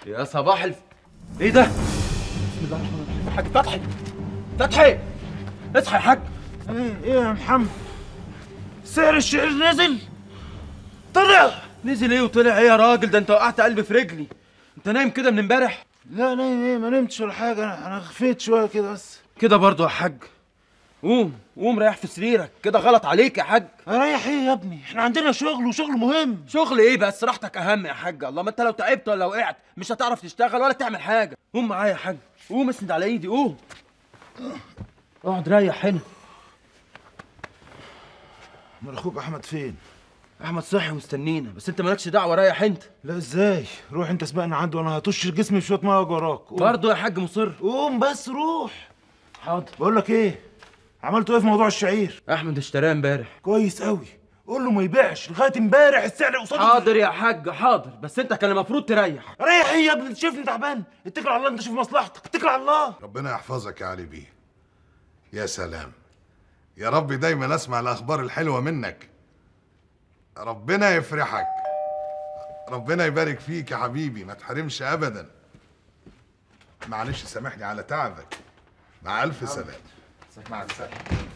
يا صباح الف ايه ده؟ بسم الله الرحمن الرحيم حاج فتحي فتحي اصحى يا حاج ايه ايه يا محمد سعر الشعير نزل طلع نزل ايه وطلع ايه يا راجل ده انت وقعت قلبي في رجلي انت نايم كده من امبارح لا نايم ايه ما نمتش ولا حاجه انا انا خفيت شويه كده بس كده برضه يا حاج قوم قوم ريح في سريرك كده غلط عليك يا حاج اريح ايه يا ابني احنا عندنا شغل وشغل مهم شغل ايه بس راحتك اهم يا حاج الله ما انت لو تعبت ولا وقعت مش هتعرف تشتغل ولا تعمل حاجه قوم معايا يا حاج قوم اسند على ايدي قوم اقعد ريح هنا امال اخوك احمد فين احمد صحي مستنينا بس انت مالكش دعوه ريح انت لا ازاي روح انت سبقنا عنده وانا هطش جسمي في شويه ميه واجي وراك قوم. برضه يا حاج مصر قوم بس روح حاضر بقول لك ايه عملتوا ايه في موضوع الشعير احمد اشتراه امبارح كويس قوي قول له ما يبيعش لغايه امبارح السعر قصاده حاضر يا حاج حاضر بس انت كان المفروض تريح ريح ايه يا ابني انت شايفني تعبان اتكل على الله انت شوف مصلحتك اتكل على الله ربنا يحفظك يا علي بيه يا سلام يا رب دايما اسمع الاخبار الحلوه منك ربنا يفرحك ربنا يبارك فيك يا حبيبي ما تحرمش ابدا معلش سامحني على تعبك مع الف سلامه مع السلامه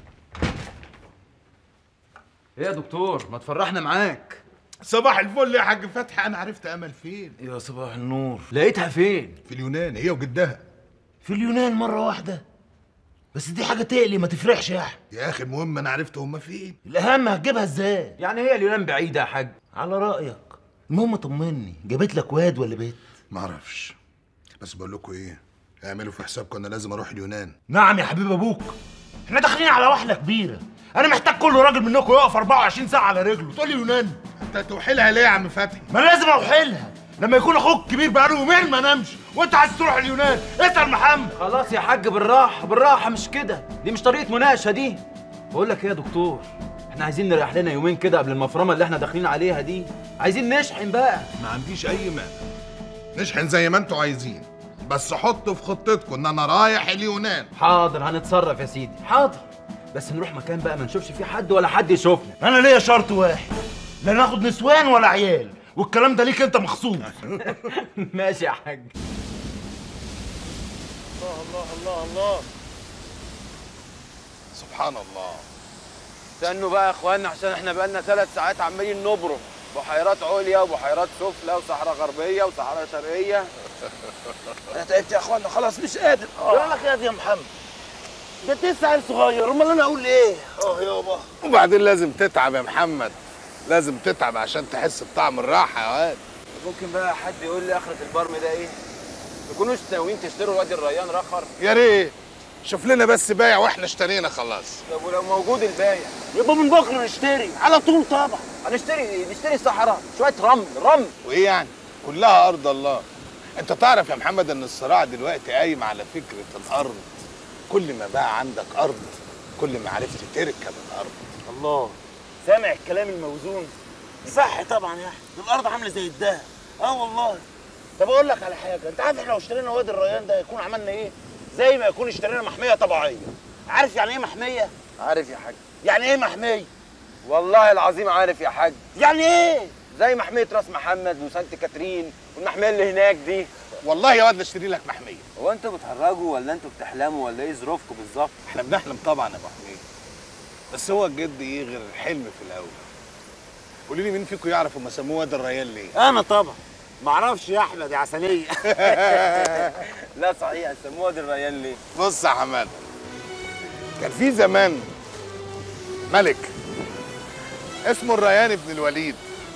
ايه يا دكتور ما تفرحنا معاك صباح الفل يا حاج فتحي انا عرفت امل فين يا صباح النور لقيتها فين في اليونان هي وجدها في اليونان مره واحده بس دي حاجه تقلي ما تفرحش يا احمد يا اخي المهم انا عرفت هما فين الاهم هتجيبها ازاي يعني هي اليونان بعيده يا حاج على رايك المهم طمني جابت لك واد ولا بيت معرفش بس بقول لكم ايه اعملوا في حسابكم انا لازم اروح اليونان نعم يا حبيب ابوك احنا داخلين على وحله كبيره انا محتاج كل راجل منكم يقف 24 ساعه على رجله تقول لي يونان انت توحلها ليه يا عم فتحي ما انا لازم اوحلها لما يكون اخوك كبير بقاله يومين ما نامش وانت عايز تروح اليونان اسال محمد خلاص يا حاج بالراحه بالراحه مش كده دي مش طريقه مناقشه دي بقول لك ايه يا دكتور احنا عايزين نريح لنا يومين كده قبل المفرمه اللي احنا داخلين عليها دي عايزين نشحن بقى ما عنديش اي مانع نشحن زي ما انتوا عايزين بس حطوا في خطتكم ان انا رايح اليونان حاضر هنتصرف يا سيدي حاضر بس نروح مكان بقى ما نشوفش فيه حد ولا حد يشوفنا انا ليا شرط واحد لا ناخد نسوان ولا عيال والكلام ده ليك انت مخصوص ماشي يا حاج الله الله الله سبحان الله استنوا بقى يا اخوانا عشان احنا بقالنا ثلاث ساعات عمالين نبرم بحيرات عليا وبحيرات سفلى وصحراء غربيه وصحراء شرقيه انا تعبت يا اخوانا خلاص مش قادر يقول لك يا يا محمد ده انت عيل صغير امال انا اقول ايه اه يابا وبعدين لازم تتعب يا محمد لازم تتعب عشان تحس بطعم الراحه يا واد ممكن بقى حد يقول لي اخره البرم ده ايه تكونوش ناويين تشتروا وادي الريان رخر يا ريت شوف لنا بس بايع واحنا اشترينا خلاص طب ولو موجود البايع يبقى من بكره نشتري على طول طبعا هنشتري نشتري صحراء شويه رمل رمل وايه يعني كلها ارض الله انت تعرف يا محمد ان الصراع دلوقتي قايم على فكره الارض كل ما بقى عندك ارض كل ما عرفت تركب الارض الله سامع الكلام الموزون صح طبعا يا احمد الارض عامله زي الدهب اه والله طب اقول لك على حاجه انت عارف احنا لو اشترينا وادي الريان ده هيكون عملنا ايه زي ما يكون اشترينا محميه طبيعيه عارف يعني ايه محميه عارف يا حاج يعني ايه محميه والله العظيم عارف يا حاج يعني ايه زي محميه راس محمد وسانت كاترين والمحميه اللي هناك دي والله يا واد لا اشتري لك محميه هو انتوا بتهرجوا ولا انتوا بتحلموا ولا ايه ظروفكم بالظبط احنا بنحلم طبعا يا ابو حميد بس هو الجد ايه غير الحلم في الاول قولوا لي مين فيكم يعرف هم سموه واد الريان ليه انا طبعا معرفش يا احمد يا عسليه لا صحيح سموه وادي الريان ليه بص يا حماده كان في زمان ملك اسمه الريان بن الوليد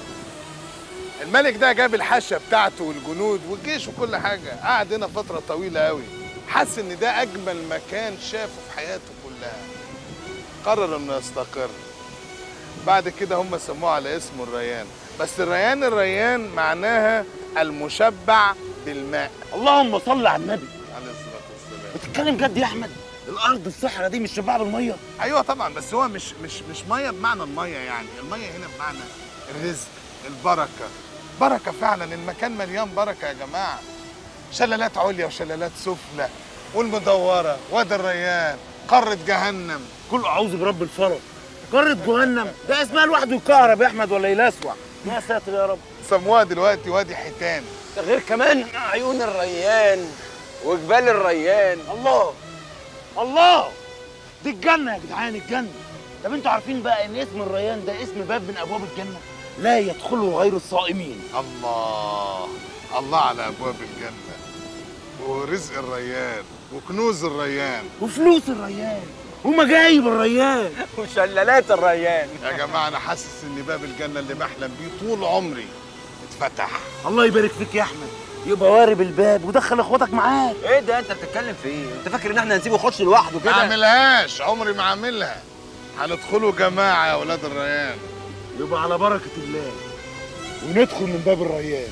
الملك ده جاب الحاشيه بتاعته والجنود والجيش وكل حاجه قعد هنا فتره طويله قوي حس ان ده اجمل مكان شافه في حياته كلها قرر انه يستقر بعد كده هم سموه على اسمه الريان بس الريان الريان معناها المشبع بالماء اللهم صل على النبي عليه الصلاه والسلام بتتكلم جد يا احمد الارض الصحراء دي مش شبعه بالميه ايوه طبعا بس هو مش مش مش ميه بمعنى الميه يعني الميه هنا بمعنى الرزق البركه بركه فعلا المكان مليان بركه يا جماعه شلالات عليا وشلالات سفلى والمدوره وادي الريان قاره جهنم كل اعوذ برب الفلق قارة جهنم ده اسمها لوحده يكهرب يا احمد ولا يلسوع يا ساتر يا رب سموها دلوقتي وادي حيتان ده غير كمان عيون الريان وجبال الريان الله الله دي الجنه يا جدعان الجنه طب انتوا عارفين بقى ان اسم الريان ده اسم باب من ابواب الجنه لا يدخله غير الصائمين الله الله على ابواب الجنه ورزق الريان وكنوز الريان وفلوس الريان ومجايب الريان وشلالات الريان يا جماعه انا حاسس ان باب الجنه اللي بحلم بيه طول عمري اتفتح الله يبارك فيك يا احمد يبقى وارب الباب ودخل اخواتك معاك ايه ده انت بتتكلم في ايه انت فاكر ان احنا هنسيبه يخش لوحده ما كده اعملهاش عمري ما اعملها هندخلوا جماعه يا ولاد الريان يبقى على بركه الله وندخل من باب الريان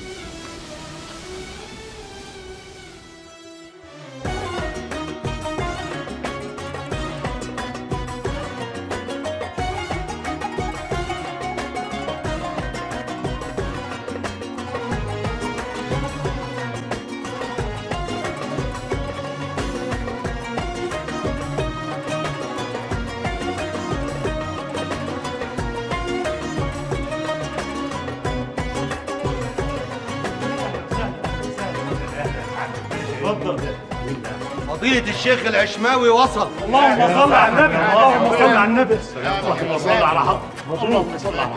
فضيلة الشيخ العشماوي وصل اللهم صل على النبي اللهم صل على النبي اللهم صل على حق اللهم صل على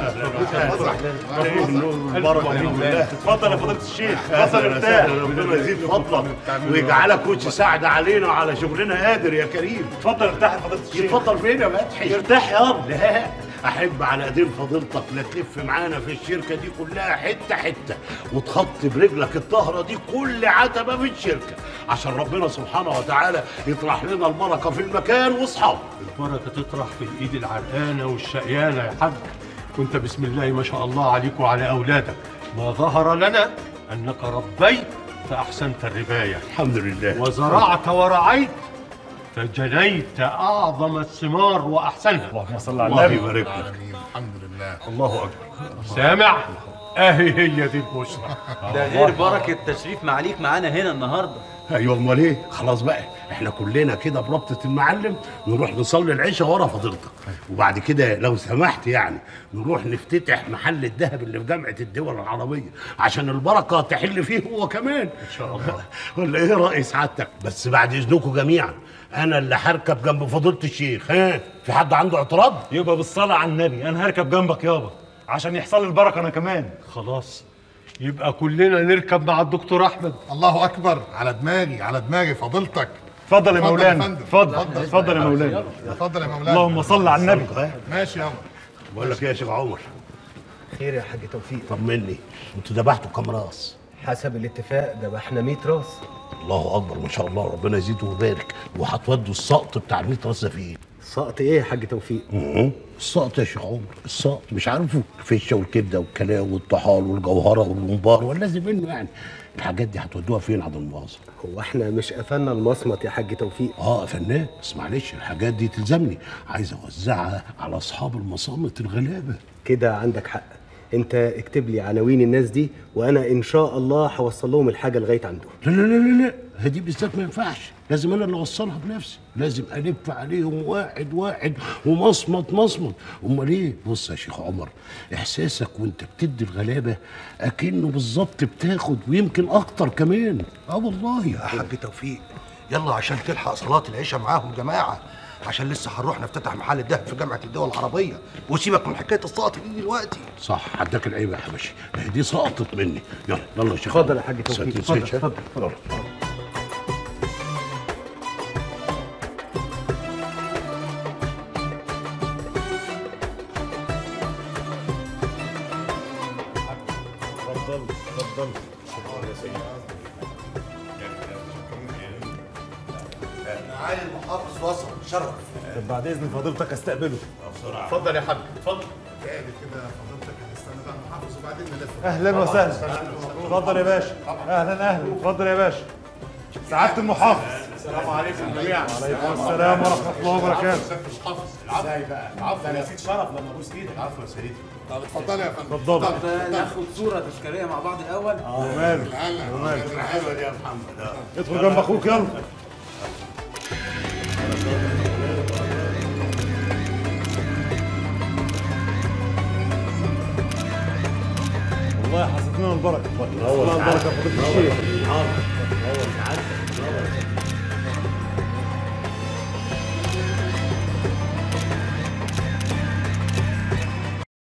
اتفضل يا فضيلة الشيخ اتفضل ارتاح ربنا يزيد فضلك ويجعلك وجه سعد علينا وعلى شغلنا قادر يا كريم اتفضل ارتاح يا فضيلة الشيخ اتفضل فين يا فتحي ارتاح يابا لا احب على ايدين فضيلتك لا تلف معانا في الشركه دي كلها حته حته وتخطي برجلك الطهره دي كل عتبه في الشركه عشان ربنا سبحانه وتعالى يطرح لنا البركه في المكان واصحابه البركة تطرح في الإيد العرقانة والشقيانة يا حاج وانت بسم الله ما شاء الله عليك وعلى أولادك ما ظهر لنا أنك ربيت فأحسنت الرباية الحمد لله وزرعت ورعيت فجنيت أعظم الثمار وأحسنها اللهم صل على الله النبي يبارك لك امين الحمد لله الله أكبر سامع أهي هي دي البشرى ده غير بركه تشريف معاليك معانا هنا النهارده ايوه امال ايه خلاص بقى احنا كلنا كده بربطه المعلم نروح نصلي العشاء ورا فضيلتك وبعد كده لو سمحت يعني نروح نفتتح محل الذهب اللي في جامعه الدول العربيه عشان البركه تحل فيه هو كمان ان شاء الله ولا ايه راي سعادتك بس بعد اذنكم جميعا انا اللي هركب جنب فضيله الشيخ ها في حد عنده اعتراض يبقى بالصلاة على النبي أنا هركب جنبك يابا عشان يحصل لي البركة أنا كمان خلاص يبقى كلنا نركب مع الدكتور أحمد الله اكبر على دماغي على دماغي فضيلتك اتفضل يا اتفضل يا مولانا فندم. اتفضل اتفضل. اتفضل يا مولانا اتفضل يا مولانا اللهم صل على النبي ماشي يا عمر بقول لك ايه يا شيخ عمر خير يا حاج توفيق طمني انتوا ذبحتوا كام راس حسب الاتفاق ذبحنا 100 راس الله اكبر ما شاء الله ربنا يزيده ويبارك وهتودوا السقط بتاع ال 100 راس ده فين؟ سقط ايه يا حاج توفيق مم. السقط يا شيخ عمر السقط مش عارفه الفشه والكبده والكلاوي والطحال والجوهره والممبار واللازم منه يعني الحاجات دي هتودوها فين عند المؤاخذه؟ هو احنا مش قفلنا المصمت يا حاج توفيق اه فنان بس معلش الحاجات دي تلزمني عايز اوزعها على اصحاب المصامت الغلابه كده عندك حق انت اكتب لي عناوين الناس دي وانا ان شاء الله هوصل لهم الحاجه لغايه عندهم لا لا لا لا لا هي دي بالذات ما ينفعش لازم انا اللي اوصلها بنفسي لازم الف عليهم واحد واحد ومصمت مصمت امال ايه بص يا شيخ عمر احساسك وانت بتدي الغلابه اكنه بالظبط بتاخد ويمكن اكتر كمان اه والله يا حاج توفيق يلا عشان تلحق صلاة العشاء معاهم جماعة عشان لسه هنروح نفتتح محل الدهب في جامعة الدول العربية وسيبك من حكاية السقط دي دلوقتي صح حداك العيب يا حبشي هي دي سقطت مني يلا يلا يا شيخ اتفضل عمر. يا حاج توفيق، ما اتفضل، تنساش، ها؟ اتفضل، اتفضل. يلا. اتفضل اتفضل معالي المحافظ وصل شرف طب بعد إذن فضيلتك أستقبله اتفضل يا حاج اتفضل يعني كده فضيلتك هنستنى بقى المحافظ وبعدين نلف أهلا وسهلا اتفضل يا باشا أهلا أهلا اتفضل يا باشا سعادة المحافظ السلام عليكم جميعا وعليكم السلام ورحمة الله وبركاته اتفضل يا فندم اتفضل ناخد صوره تذكاريه مع بعض الاول وماله وماله حلوه دي يا محمد آه. ادخل جنب أخوك يلا والله حصلت لنا البركه الله البركه فضيله الشيخ